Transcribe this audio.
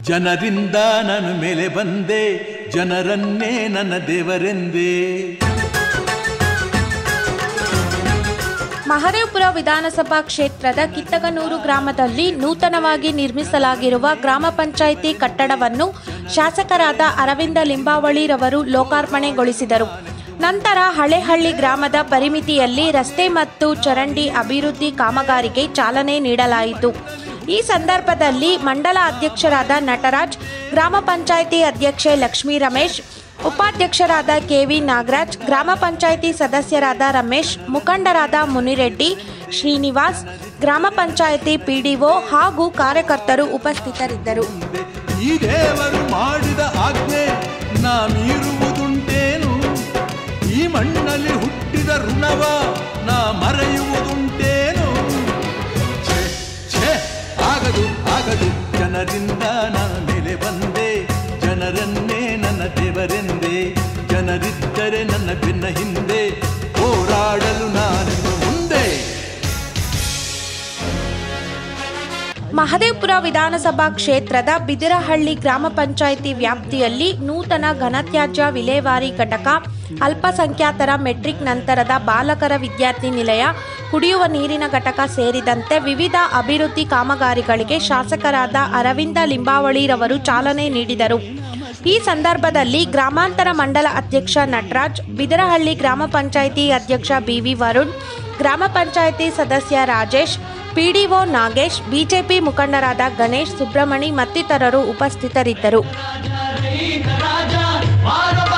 ಜನರಿಂದ ನಾನು ಮೇಲೆ ಬಂದೆ ಜನರನ್ನೇ ನನ್ನ ದೇವರೆಂದೇ ಮಹದೇವಪುರ ವಿಧಾನಸಭಾ ಕ್ಷೇತ್ರದ ಕಿತ್ತಗನೂರು ಗ್ರಾಮದಲ್ಲಿ ನೂತನವಾಗಿ ನಿರ್ಮಿಸಲಾಗಿರುವ ಗ್ರಾಮ ಪಂಚಾಯಿತಿ ಕಟ್ಟಡವನ್ನು ಶಾಸಕರಾದ ಅರವಿಂದ ಲಿಂಬಾವಳಿರವರು ಲೋಕಾರ್ಪಣೆಗೊಳಿಸಿದರು ನಂತರ ಹಳೆಹಳ್ಳಿ ಗ್ರಾಮದ ಪರಿಮಿತಿಯಲ್ಲಿ ರಸ್ತೆ ಮತ್ತು ಚರಂಡಿ ಅಭಿವೃದ್ಧಿ ಕಾಮಗಾರಿಗೆ ಚಾಲನೆ ನೀಡಲಾಯಿತು ಈ ಸಂದರ್ಭದಲ್ಲಿ ಮಂಡಲ ಅಧ್ಯಕ್ಷರಾದ ನಟರಾಜ್ ಗ್ರಾಮ ಪಂಚಾಯಿತಿ ಅಧ್ಯಕ್ಷೆ ಲಕ್ಷ್ಮೀ ರಮೇಶ್ ಉಪಾಧ್ಯಕ್ಷರಾದ ಕೆವಿ ನಾಗರಾಜ್ ಗ್ರಾಮ ಪಂಚಾಯಿತಿ ಸದಸ್ಯರಾದ ರಮೇಶ್ ಮುಖಂಡರಾದ ಮುನಿರೆಡ್ಡಿ ಶ್ರೀನಿವಾಸ್ ಗ್ರಾಮ ಪಂಚಾಯಿತಿ ಪಿಡಿಒ ಹಾಗೂ ಕಾರ್ಯಕರ್ತರು ಉಪಸ್ಥಿತರಿದ್ದರು ಈ ದೇವರು ಮಾಡಿದ ಆಜ್ಞೆ ನಾ ಮೀರುವುದುಂಟೇನು ಈ ಮಣ್ಣಲ್ಲಿ ಹುಟ್ಟಿದ ಋಣವ ನಾ ಮರೆಯುವುದುಂಟೇನು ಛೆ, ಛೆ, ಆಗದು ಆಗದು ಜನರಿಂದ ನಾನು ಮೇಲೆ ಬಂದೆ ಜನರನ್ನೇ ನನ್ನ ದೇವರೆಂದೆ ಜನರಿದ್ದರೆ ನನ್ನ ಬೆನ್ನ ಹಿಂದೆ ಹೋರಾಡಲು ನಾನಿನ್ನು ಮುಂದೆ ಮಹದೇವಪುರ ವಿಧಾನಸಭಾ ಕ್ಷೇತ್ರದ ಬಿದಿರಹಳ್ಳಿ ಗ್ರಾಮ ಪಂಚಾಯಿತಿ ವ್ಯಾಪ್ತಿಯಲ್ಲಿ ನೂತನ ಘನತ್ಯಾಜ್ಯ ವಿಲೇವಾರಿ ಘಟಕ ಅಲ್ಪಸಂಖ್ಯಾತರ ಮೆಟ್ರಿಕ್ ನಂತರದ ಬಾಲಕರ ವಿದ್ಯಾರ್ಥಿ ನಿಲಯ ಕುಡಿಯುವ ನೀರಿನ ಘಟಕ ಸೇರಿದಂತೆ ವಿವಿಧ ಅಭಿವೃದ್ಧಿ ಕಾಮಗಾರಿಗಳಿಗೆ ಶಾಸಕರಾದ ಅರವಿಂದ ಲಿಂಬಾವಳಿರವರು ಚಾಲನೆ ನೀಡಿದರು ಈ ಸಂದರ್ಭದಲ್ಲಿ ಗ್ರಾಮಾಂತರ ಮಂಡಲ ಅಧ್ಯಕ್ಷ ನಟರಾಜ್ ಬಿದರಹಳ್ಳಿ ಗ್ರಾಮ ಪಂಚಾಯಿತಿ ಅಧ್ಯಕ್ಷ ಬಿವಿ ವರುಣ್ ಗ್ರಾಮ ಪಂಚಾಯಿತಿ ಸದಸ್ಯ ರಾಜೇಶ್ ಪಿಡಿಒ ನಾಗೇಶ್ ಬಿಜೆಪಿ ಮುಖಂಡರಾದ ಗಣೇಶ್ ಸುಬ್ರಹ್ಮಣಿ ಮತ್ತಿತರರು ಉಪಸ್ಥಿತರಿದ್ದರು ರಾಜ